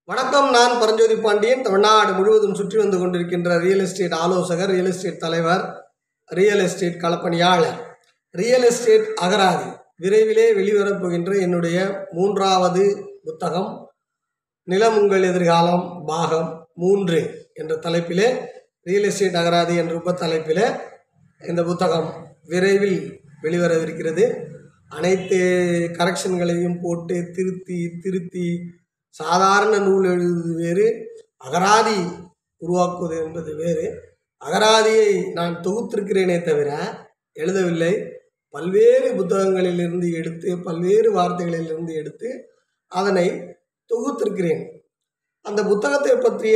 வணக்கம் நான் பரஞ்சோதி பாண்டியன் தமிழ்நாடு முழுவதும் சுற்றி வந்து கொண்டிருக்கின்ற ரியல் எஸ்டேட் ஆலோசகர் ரியல் எஸ்டேட் தலைவர் ரியல் எஸ்டேட் களப்பணியாளர் ரியல் எஸ்டேட் அகராதி விரைவிலே வெளிவரப் போகின்ற என்னுடைய மூன்றாவது புத்தகம் நிலம் உங்கள் எதிர்காலம் பாகம் மூன்று என்ற தலைப்பிலே ரியல் எஸ்டேட் அகராதி என்ற உப தலைப்பிலே இந்த புத்தகம் விரைவில் வெளிவரவிருக்கிறது அனைத்து கரெக்ஷன்களையும் போட்டு திருத்தி திருத்தி சாதாரண நூல் எழுதுவது வேறு அகராதி உருவாக்குவது என்பது வேறு அகராதியை நான் தொகுத்திருக்கிறேனே தவிர எழுதவில்லை பல்வேறு புத்தகங்களிலிருந்து எடுத்து பல்வேறு வார்த்தைகளிலிருந்து எடுத்து அதனை தொகுத்திருக்கிறேன் அந்த புத்தகத்தை பற்றிய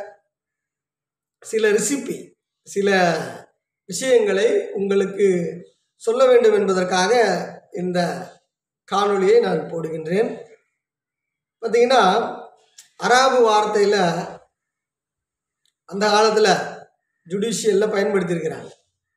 சில ரெசிபி சில விஷயங்களை உங்களுக்கு சொல்ல வேண்டும் என்பதற்காக இந்த காணொளியை நான் போடுகின்றேன் பார்த்தீங்கன்னா அராபு வார்த்தையில் அந்த காலத்தில் ஜுடிஷியலில் பயன்படுத்தியிருக்கிறாங்க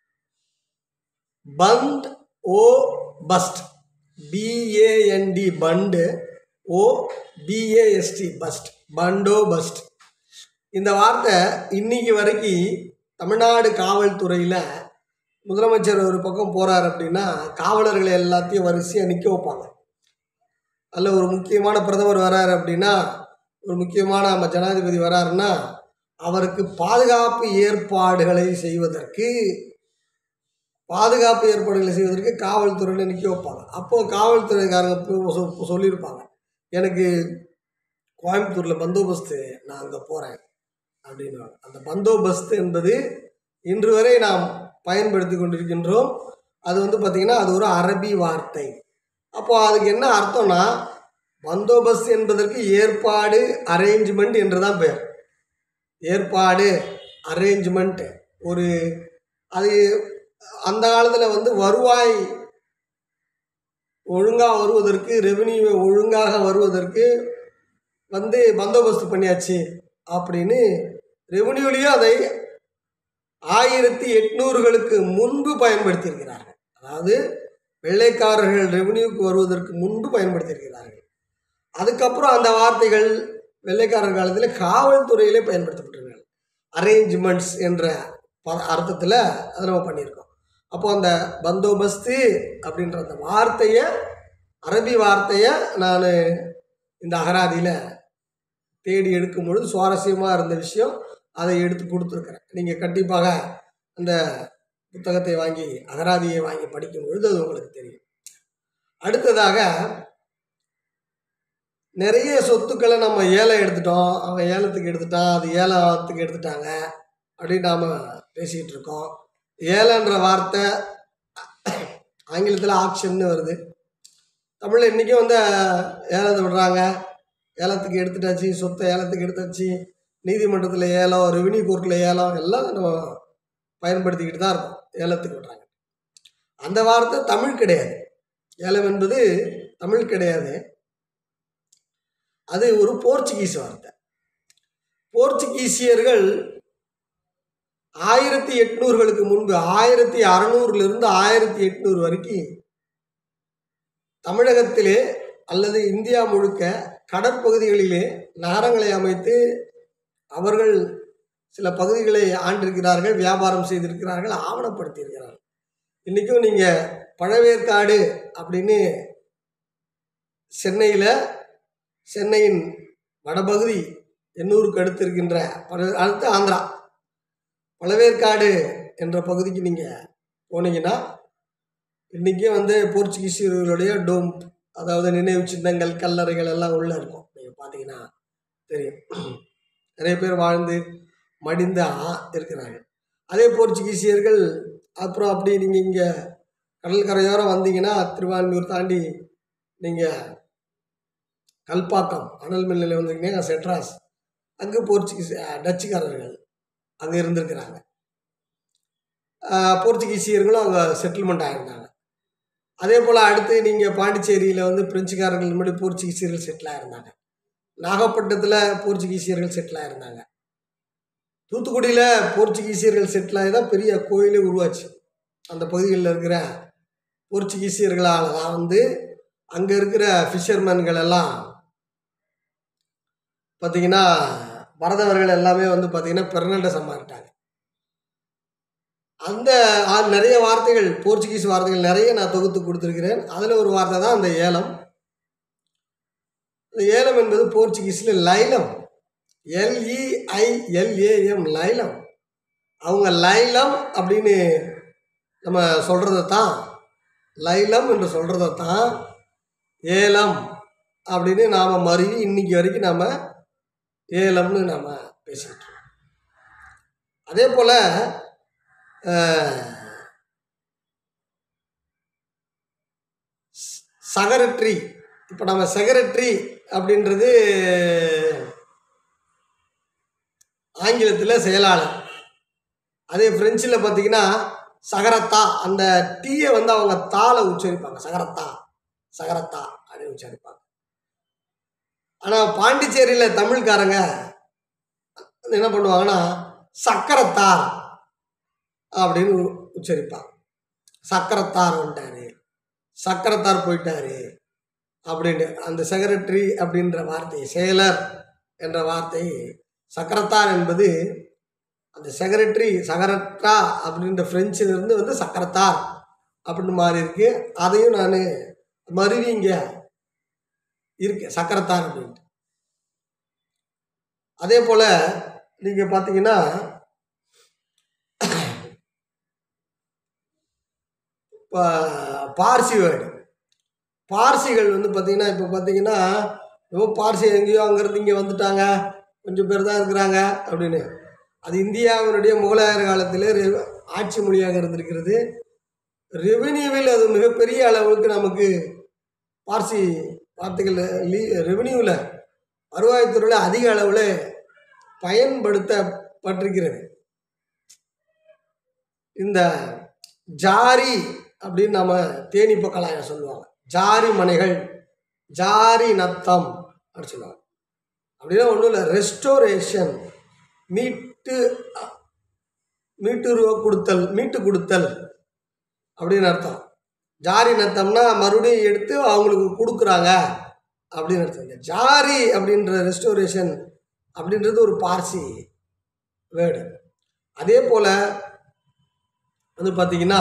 பந்த் ஓ bust B A N D band oh B A S T bust பண்டோ பஸ்ட் இந்த வார்த்தை இன்னைக்கு வரைக்கும் தமிழ்நாடு காவல்துறையில் முதலமைச்சர் ஒரு பக்கம் போகிறார் அப்படின்னா காவலர்களை எல்லாத்தையும் வரிசையாக நிற்க வைப்பாங்க அதில் ஒரு முக்கியமான பிரதமர் வராரு அப்படின்னா ஒரு முக்கியமான நம்ம ஜனாதிபதி வராருன்னா அவருக்கு பாதுகாப்பு ஏற்பாடுகளை செய்வதற்கு பாதுகாப்பு ஏற்பாடுகளை செய்வதற்கு காவல்துறையில் நிற்க வைப்பாங்க அப்போது காவல்துறைக்காரங்க போய் சொ- சொல்லியிருப்பாங்க எனக்கு கோயம்புத்தூரில் பந்தோபஸ்து நான் அங்கே போகிறேன் அப்படின்னு அந்த பந்தோபஸ்து என்பது இன்று வரை நாம் பயன்படுத்தி கொண்டிருக்கின்றோம் அது வந்து பார்த்திங்கன்னா அது ஒரு அரபி வார்த்தை அப்போ அதுக்கு என்ன அர்த்தம்னா பந்தோபஸ்த் என்பதற்கு ஏற்பாடு அரேஞ்ச்மெண்ட் என்று தான் பெயர் ஏற்பாடு அரேஞ்ச்மெண்ட் ஒரு அது அந்த காலத்தில் வந்து வருவாய் ஒழுங்காக வருவதற்கு ரெவென்யூ ஒழுங்காக வருவதற்கு வந்து பந்தோபஸ்து பண்ணியாச்சு அப்படின்னு ரெவென்யூலையும் அதை ஆயிரத்தி எட்நூறுகளுக்கு முன்பு பயன்படுத்தியிருக்கிறார்கள் அதாவது வெள்ளைக்காரர்கள் ரெவென்யூக்கு வருவதற்கு முன்பு பயன்படுத்தியிருக்கிறார்கள் அதுக்கப்புறம் அந்த வார்த்தைகள் வெள்ளைக்காரர் காலத்தில் காவல்துறையிலே பயன்படுத்தப்பட்டிருக்கிறார்கள் அரேஞ்ச்மெண்ட்ஸ் என்ற ப அர்த்தத்தில் அதை நம்ம பண்ணியிருக்கோம் அப்போ அந்த பந்தோபஸ்து அப்படின்ற அந்த வார்த்தையை அரபி வார்த்தையை நான் இந்த அகராதியில் தேடி எடுக்கும் பொழுது சுவாரஸ்யமாக இருந்த விஷயம் அதை எடுத்து கொடுத்துருக்குறேன் நீங்கள் கண்டிப்பாக அந்த புத்தகத்தை வாங்கி அகராதியை வாங்கி படிக்கும் பொழுது அது உங்களுக்கு தெரியும் அடுத்ததாக நிறைய சொத்துக்களை நம்ம ஏலம் எடுத்துட்டோம் அவன் ஏலத்துக்கு எடுத்துட்டான் அது ஏலத்துக்கு எடுத்துட்டாங்க அப்படின்னு நாம் பேசிகிட்டு இருக்கோம் ஏலன்ற வார்த்தை ஆங்கிலத்தில் ஆக்ஷன்னு வருது தமிழில் இன்றைக்கும் வந்து ஏலத்தை விடுறாங்க ஏலத்துக்கு எடுத்துட்டாச்சு சொத்தை ஏலத்துக்கு எடுத்தாச்சு நீதிமன்றத்தில் ஏலம் ரெவென்யூ கோர்ட்டில் ஏலம் எல்லாம் நம்ம பயன்படுத்திக்கிட்டு தான் இருக்கோம் ஏலத்துக்கு விடுறாங்க அந்த வார்த்தை தமிழ் கிடையாது ஏலம் என்பது தமிழ் கிடையாது அது ஒரு போர்ச்சுகீஸ் வார்த்தை போர்ச்சுகீசியர்கள் ஆயிரத்தி எட்நூறுகளுக்கு முன்பு ஆயிரத்தி அறநூறுலேருந்து ஆயிரத்தி எட்நூறு வரைக்கும் தமிழகத்திலே அல்லது இந்தியா முழுக்க கடற்பகுதிகளிலே நகரங்களை அமைத்து அவர்கள் சில பகுதிகளை ஆண்டிருக்கிறார்கள் வியாபாரம் செய்திருக்கிறார்கள் ஆவணப்படுத்தியிருக்கிறார்கள் இன்றைக்கும் நீங்கள் பழவேற்காடு அப்படின்னு சென்னையில் சென்னையின் வடபகுதி எண்ணூருக்கு அடுத்து இருக்கின்ற பழ அடுத்து ஆந்திரா பழவேற்காடு என்ற பகுதிக்கு நீங்கள் போனீங்கன்னா இன்றைக்கும் வந்து போர்ச்சுகீசியர்களுடைய டோம் அதாவது நினைவு சின்னங்கள் கல்லறைகள் எல்லாம் உள்ளே இருக்கும் நீங்கள் பார்த்தீங்கன்னா தெரியும் நிறைய பேர் வாழ்ந்து மடிந்து ஆ- இருக்கிறாங்க அதே போர்ச்சுகீசியர்கள் அப்புறம் அப்படி நீங்கள் இங்கே கடற்கரையோரம் வந்தீங்கன்னா திருவான்மியூர் தாண்டி நீங்கள் கல்பாக்கம் அனல் மில்லில் வந்தீங்கன்னா செட்ராஸ் அங்கே போர்ச்சுகீஸ் அஹ், டச்சுக்காரர்கள் அங்கே இருந்திருக்கிறாங்க அஹ், போர்ச்சுகீசியர்களும் அங்கே செட்டில்மெண்ட் ஆகியிருந்தாங்க அதே போல் அடுத்து நீங்கள் பாண்டிச்சேரியில் வந்து பிரெஞ்சுக்காரர்கள் முன்னாடி போர்ச்சுகீசியர்கள் செட்டில் ஆயிருந்தாங்க நாகப்பட்டினத்தில் போர்ச்சுகீசியர்கள் செட்டில் ஆயிருந்தாங்க தூத்துக்குடியில் போர்ச்சுகீசியர்கள் செட்டில் ஆகி தான் பெரிய கோயிலே உருவாச்சு அந்த பகுதிகளில் இருக்கிற போர்ச்சுகீசியர்களால் தான் வந்து அங்கே இருக்கிற ஃபிஷர்மேன்கள் எல்லாம் பார்த்தீங்கன்னா பரதவர்கள் எல்லாமே வந்து பார்த்தீங்கன்னா பெர்னண்டஸை மாறிட்டாங்க அந்த ஆ- நிறைய வார்த்தைகள் போர்ச்சுகீஸ் வார்த்தைகள் நிறைய நான் தொகுத்து கொடுத்துருக்கிறேன் அதில் ஒரு வார்த்தை தான் அந்த ஏலம் இந்த ஏலம் என்பது போர்ச்சுகீஸில் லைலம் எல்இஐஎல்ஏஎம் லைலம் அவங்க லைலம் அப்படின்னு நம்ம சொல்கிறத தான் லைலம் என்று சொல்கிறத தான் ஏலம் அப்படின்னு நாம் மறுவி இன்னைக்கு வரைக்கும் நாம் ஏலம்னு நாம் பேசிக்கிட்டு இருக்கோம் அதே போல் சகரட்ரி இப்போ நம்ம செக்ரட்டரி அப்படின்றது ஆங்கிலத்தில் செயலாளர் அதே ஃப்ரெஞ்சில் பார்த்தீங்கன்னா சகரத்தா அந்த டீயை வந்து அவங்க தாளை உச்சரிப்பாங்க சகரத்தா சகரத்தா அப்படின்னு உச்சரிப்பாங்க ஆனால் பாண்டிச்சேரியில் தமிழ்காரங்க என்ன பண்ணுவாங்கன்னா சக்கரத்தார் அப்படின்னு உ- உச்சரிப்பாங்க சக்கரத்தார் வந்துட்டாரு சக்கரத்தார் போயிட்டாரு அப்படின்ட்டு அந்த செக்ரட்டரி அப்படின்ற வார்த்தை செயலர் என்ற வார்த்தை சக்கரத்தார் என்பது அந்த செக்ரட்டரி சகரட்டா அப்படின்ற ஃப்ரெஞ்சிலிருந்து வந்து சக்கரத்தார் அப்படின்னு மாறி இருக்கு அதையும் நான் மருவி இங்க இருக்கேன் சக்கரத்தார் அப்படின்ட்டு அதே போல் நீங்கள் பார்த்தீங்கன்னா பா- பார்சி வேர்டு பார்சிகள் வந்து பார்த்தீங்கன்னா இப்போ பார்த்தீங்கன்னா ஏதோ பார்சி எங்கேயோ அங்கேருந்து இங்கே வந்துட்டாங்க கொஞ்சம் பேர் தான் இருக்கிறாங்க அப்படின்னு அது இந்தியாவினுடைய முகலாயர் காலத்தில் ரெ- ஆட்சி மொழியாக இருந்திருக்கிறது ரெவென்யூவில் அது மிகப்பெரிய அளவுக்கு நமக்கு பார்சி வார்த்தைகள் லீ ரெவென்யூவில் வருவாய்த்துறையில் அதிக அளவில் பயன்படுத்தப்பட்டிருக்கிறது இந்த ஜாரி அப்படின்னு நம்ம தேனி பக்கலாயம் சொல்லுவாங்க ஜாரி மனைகள் ஜாரி நத்தம் அப்படின்னு சொல்லுவாங்க அப்படின்னா ஒன்றும் இல்லை ரெஸ்டோரேஷன் மீட்டு மீட்டு ரூபா கொடுத்தல் மீட்டு கொடுத்தல் அப்படின்னு அர்த்தம் ஜாரி நத்தம்னா மறுபடியும் எடுத்து அவங்களுக்கு கொடுக்குறாங்க அப்படின்னு அர்த்தம் இந்த ஜாரி அப்படின்ற ரெஸ்டோரேஷன் அப்படின்றது ஒரு பார்சி வேர்டு அதே போல் வந்து பார்த்தீங்கன்னா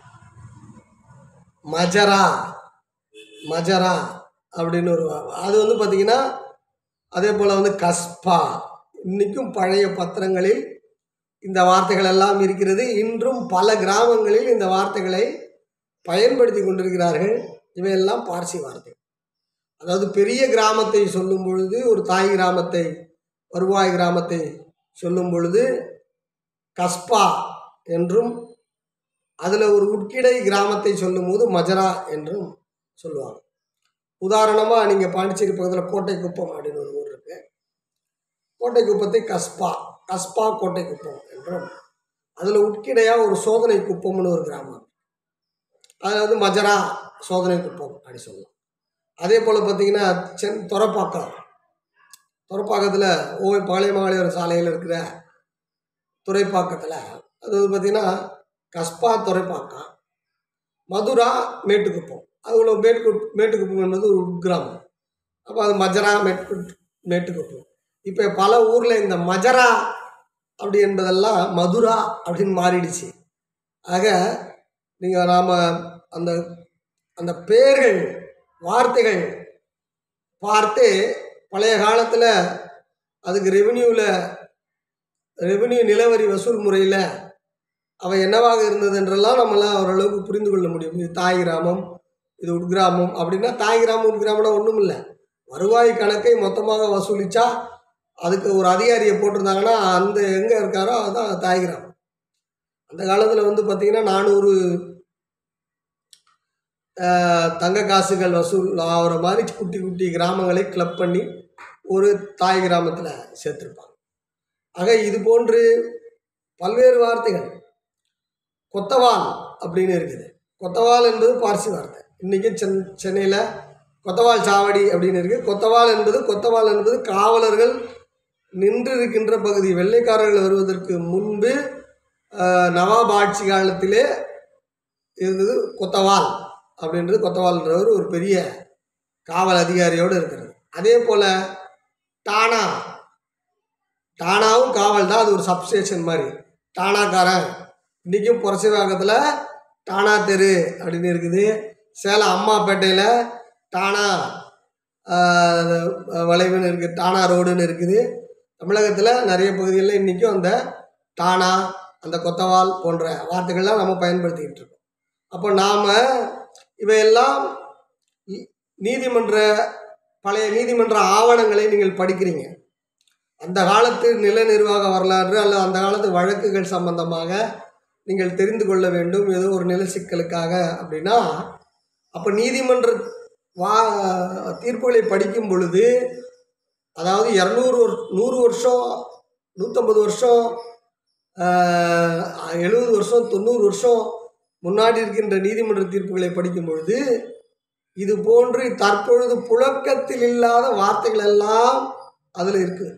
மஜரா மஜரா அப்படின்னு ஒரு வா- அது வந்து பார்த்தீங்கன்னா அதே போல் வந்து கஸ்பா இன்றைக்கும் பழைய பத்திரங்களில் இந்த வார்த்தைகள் எல்லாம் இருக்கிறது இன்றும் பல கிராமங்களில் இந்த வார்த்தைகளை பயன்படுத்தி கொண்டிருக்கிறார்கள் இவையெல்லாம் பார்சி வார்த்தை அதாவது பெரிய கிராமத்தை சொல்லும் பொழுது ஒரு தாய் கிராமத்தை வருவாய் கிராமத்தை சொல்லும் பொழுது கஸ்பா என்றும் அதில் ஒரு உட்கிடை கிராமத்தை சொல்லும்போது மஜரா என்றும் சொல்லுவாங்க உதாரணமாக நீங்கள் பாண்டிச்சேரி பக்கத்தில் கோட்டை குப்பம் அப்படின்னு ஒரு ஊர் இருக்கு கோட்டை குப்பத்தை கஸ்பா கஸ்பா கோட்டை குப்பம் என்றும் அதில் உட்கிடையாக ஒரு சோதனை குப்பம்னு ஒரு கிராமம் அதில் வந்து மஜரா சோதனை குப்பம் அப்படி சொல்லலாம் அதே போல் பார்த்தீங்கன்னா சென் துறப்பாக்கம் துறப்பாக்கத்தில் ஓவை பாளையமாளியர் சாலையில் இருக்கிற துறைப்பாக்கத்தில் அது வந்து பார்த்திங்கன்னா கஸ்பா துறைப்பாக்கம் மதுரா மேட்டுக்குப்பம் அது உள்ள மேட்டு மேட்டுக்குப்பம் என்பது ஒரு உட்கிராமம் அப்போ அது மஜரா மேட்டு மேட்டுக்குப்பம் இப்போ பல ஊரில் இந்த மஜரா அப்படி என்பதெல்லாம் மதுரா அப்படின்னு மாறிடுச்சு ஆக நீங்கள் நாம் அந்த அந்த பேர்கள் வார்த்தைகள் பார்த்து பழைய காலத்தில் அதுக்கு ரெவென்யூவில் ரெவென்யூ நிலவரி வசூல் முறையில் அவை என்னவாக இருந்தது என்றெல்லாம் நம்மளாம் ஓரளவுக்கு புரிந்து கொள்ள முடியும் இது தாய் கிராமம் இது உட்கிராமம் அப்படின்னா தாய் கிராமம் உட்கிராமம்னா ஒன்றும் இல்லை வருவாய் கணக்கை மொத்தமாக வசூலித்தா அதுக்கு ஒரு அதிகாரியை போட்டிருந்தாங்கன்னா அந்த எங்கே இருக்காரோ அதுதான் தாய் கிராமம் அந்த காலத்தில் வந்து பார்த்திங்கன்னா நானூறு தங்க காசுகள் வசூல் ஆகிற மாதிரி குட்டி குட்டி கிராமங்களை கிளப் பண்ணி ஒரு தாய் கிராமத்தில் சேர்த்துருப்பாங்க ஆக இது போன்று பல்வேறு வார்த்தைகள் கொத்தவால் அப்படின்னு இருக்குது கொத்தவால் என்பது பார்சி வார்த்தை இன்றைக்கி சென் சென்னையில் கொத்தவால் சாவடி அப்படின்னு இருக்குது கொத்தவால் என்பது கொத்தவால் என்பது காவலர்கள் நின்று இருக்கின்ற பகுதி வெள்ளைக்காரர்கள் வருவதற்கு முன்பு ஆஹ், நவாப் ஆட்சி காலத்திலே இருந்தது கொத்தவால் அப்படின்றது கொத்தவால்ன்றவர் ஒரு பெரிய காவல் அதிகாரியோடு இருக்கிறது அதே போல் டானா டானாவும் காவல் தான் அது ஒரு சப்ஸ்டேஷன் மாதிரி டானாக்காரன் இன்றைக்கும் புரட்சிவாக்கத்தில் டானா தெரு அப்படின்னு இருக்குது சேலம் அம்மாப்பேட்டையில் டானா ஆஹ், வளைவுன்னு இருக்குது டானா ரோடுன்னு இருக்குது தமிழகத்தில் நிறைய பகுதிகளில் இன்றைக்கும் அந்த டானா அந்த கொத்தவால் போன்ற வார்த்தைகள்லாம் நம்ம பயன்படுத்திக்கிட்டு இருக்கோம் அப்போ நாம் இவையெல்லாம் நீ- நீதிமன்ற பழைய நீதிமன்ற ஆவணங்களை நீங்கள் படிக்கிறீங்க அந்த காலத்து நில நிர்வாக வரலாறு அல்லது அந்த காலத்து வழக்குகள் சம்பந்தமாக நீங்கள் தெரிந்து கொள்ள வேண்டும் ஏதோ ஒரு நில சிக்கலுக்காக அப்படின்னா அப்போ நீதிமன்ற வா தீர்ப்புகளை படிக்கும் பொழுது அதாவது இரநூறு வரு நூறு வருஷம் நூற்றம்பது வருஷம் எழுபது வருஷம் தொண்ணூறு வருஷம் முன்னாடி இருக்கின்ற நீதிமன்ற தீர்ப்புகளை படிக்கும் பொழுது இது போன்று தற்பொழுது புழக்கத்தில் இல்லாத வார்த்தைகள் எல்லாம் அதில் இருக்குது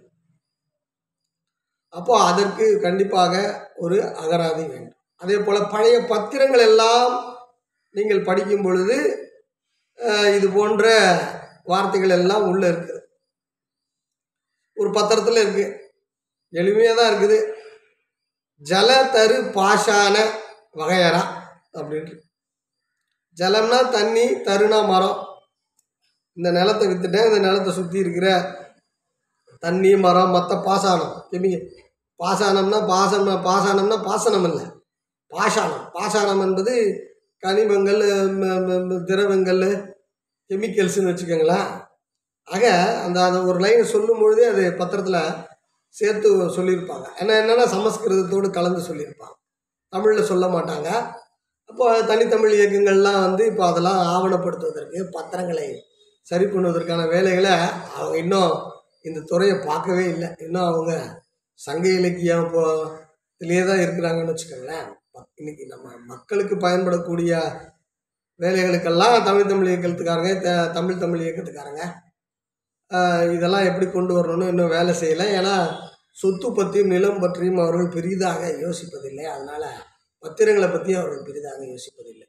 அப்போ அதற்கு கண்டிப்பாக ஒரு அகராதி வேண்டும் அதே போல் பழைய பத்திரங்கள் எல்லாம் நீங்கள் படிக்கும் பொழுது அஹ், இது போன்ற வார்த்தைகள் எல்லாம் உள்ளே இருக்குது ஒரு பத்திரத்தில் இருக்குது எளிமையாக தான் இருக்குது ஜல தரு பாஷான வகையறா அப்படின்ட்டு ஜலம்னா தண்ணி தருணா மரம் இந்த நிலத்தை வித்துட்டேன் இந்த நிலத்தை சுற்றி இருக்கிற தண்ணி மரம் மற்ற பாசானம் கெமிங்க பாசானம்னா பாசம் பாசானம்னா பாசனம் இல்லை பாஷானம் பாஷானம் என்பது கனிமங்கள் ம- ம- ம- திரவங்கள் கெமிக்கல்ஸ்னு வச்சுக்கோங்களேன் ஆக அந்த அந்த ஒரு லைனை சொல்லும் பொழுதே அது பத்திரத்தில் சேர்த்து சொல்லியிருப்பாங்க ஏன்னா என்னென்னா சமஸ்கிருதத்தோடு கலந்து சொல்லியிருப்பாங்க தமிழில் சொல்ல மாட்டாங்க அப்போ தனித்தமிழ் இயக்கங்கள்லாம் வந்து இப்போ அதெல்லாம் ஆவணப்படுத்துவதற்கு பத்திரங்களை சரி பண்ணுவதற்கான வேலைகளை அவங்க இன்னும் இந்த துறையை பார்க்கவே இல்லை இன்னும் அவங்க சங்க இலக்கியம் இப்போ இதுலேயே தான் இருக்கிறாங்கன்னு வச்சுக்கோங்களேன் இன்னைக்கு நம்ம மக்களுக்கு பயன்படக்கூடிய வேலைகளுக்கெல்லாம் தமிழ் தமிழ் இயக்கத்துக்காரங்க த- தமிழ் தமிழ் இயக்கத்துக்காரங்க ஆஹ், இதெல்லாம் எப்படி கொண்டு வரணும்னு இன்னும் வேலை செய்யலை ஏன்னா சொத்து பற்றியும் நிலம் பற்றியும் அவர்கள் பெரிதாக யோசிப்பதில்லை அதனால் பத்திரங்களை பற்றியும் அவர்கள் பெரிதாக யோசிப்பதில்லை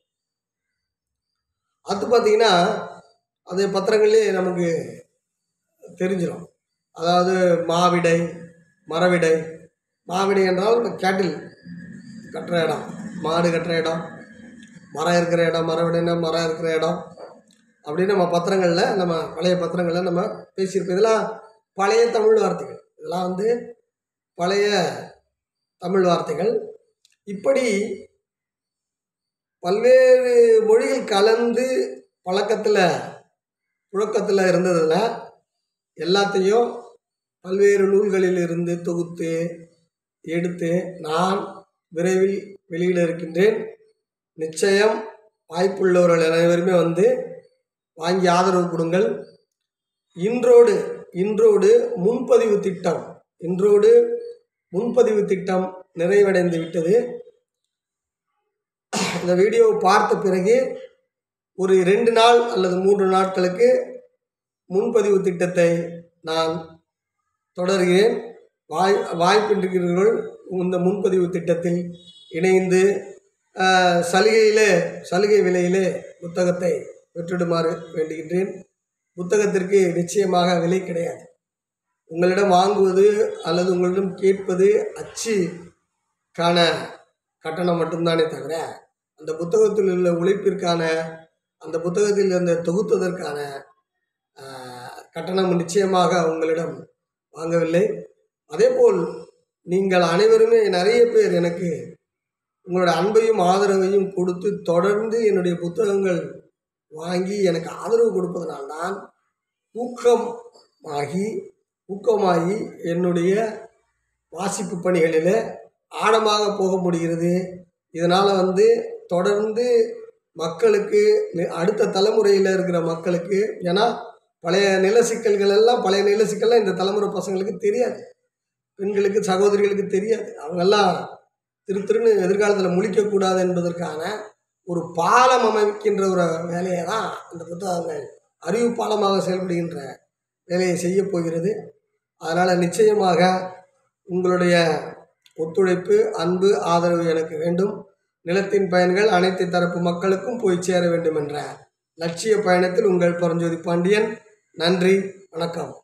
அது பார்த்தீங்கன்னா அது பத்திரங்கள்லேயே நமக்கு தெரிஞ்சிடும் அதாவது மாவிடை மரவிடை மாவிடை என்றால் கேட்டில் கட்டுற இடம் மாடு கட்டுற இடம் மரம் இருக்கிற இடம் மரவிடைனா மரம் இருக்கிற இடம் அப்படின்னு நம்ம பத்திரங்களில் நம்ம பழைய பத்திரங்களில் நம்ம பேசியிருப்போம் இதெல்லாம் பழைய தமிழ் வார்த்தைகள் இதெல்லாம் வந்து பழைய தமிழ் வார்த்தைகள் இப்படி பல்வேறு மொழிகள் கலந்து பழக்கத்தில் புழக்கத்தில் இருந்ததில் எல்லாத்தையும் பல்வேறு நூல்களில் இருந்து தொகுத்து எடுத்து நான் விரைவில் வெளியிட இருக்கின்றேன் நிச்சயம் வாய்ப்புள்ளவர்கள் அனைவருமே வந்து வாங்கி ஆதரவு கொடுங்கள் இன்றோடு இன்றோடு முன்பதிவு திட்டம் இன்றோடு முன்பதிவு திட்டம் நிறைவடைந்து விட்டது இந்த வீடியோவை பார்த்த பிறகு ஒரு ரெண்டு நாள் அல்லது மூன்று நாட்களுக்கு முன்பதிவு திட்டத்தை நான் தொடர்கிறேன் வாய் வாய்ப்பின்றிருக்கிறவர்கள் இந்த முன்பதிவு திட்டத்தில் இணைந்து ஆஹ், சலுகையிலே சலுகை விலையிலே புத்தகத்தை பெற்றிடுமாறு வேண்டுகின்றேன் புத்தகத்திற்கு நிச்சயமாக விலை கிடையாது உங்களிடம் வாங்குவது அல்லது உங்களிடம் கேட்பது அச்சுக்கான கட்டணம் மட்டும்தானே தவிர அந்த புத்தகத்தில் உள்ள உழைப்பிற்கான அந்த புத்தகத்தில் அந்த தொகுத்ததற்கான ஆஹ், கட்டணம் நிச்சயமாக உங்களிடம் வாங்கவில்லை அதேபோல் நீங்கள் அனைவருமே நிறைய பேர் எனக்கு உங்களோட அன்பையும் ஆதரவையும் கொடுத்து தொடர்ந்து என்னுடைய புத்தகங்கள் வாங்கி எனக்கு ஆதரவு கொடுப்பதனால்தான் ஊக்கம் ஆகி ஊக்கமாகி என்னுடைய வாசிப்பு பணிகளில் ஆழமாக போக முடிகிறது இதனால் வந்து தொடர்ந்து மக்களுக்கு நி- அடுத்த தலைமுறையில் இருக்கிற மக்களுக்கு ஏன்னா பழைய நில சிக்கல்கள் எல்லாம் பழைய நில சிக்கல்லாம் இந்த தலைமுறை பசங்களுக்கு தெரியாது பெண்களுக்கு சகோதரிகளுக்கு தெரியாது அவங்கெல்லாம் திரு திருன்னு எதிர்காலத்தில் முழிக்கக்கூடாது என்பதற்கான ஒரு பாலம் அமைக்கின்ற ஒரு வேலையை தான் இந்த புத்தகங்கள் அறிவு பாலமாக செயல்படுகின்ற வேலையை செய்ய போகிறது அதனால் நிச்சயமாக உங்களுடைய ஒத்துழைப்பு அன்பு ஆதரவு எனக்கு வேண்டும் நிலத்தின் பயன்கள் அனைத்து தரப்பு மக்களுக்கும் போய் சேர வேண்டும் என்ற லட்சிய பயணத்தில் உங்கள் பரஞ்சோதி பாண்டியன் நன்றி வணக்கம்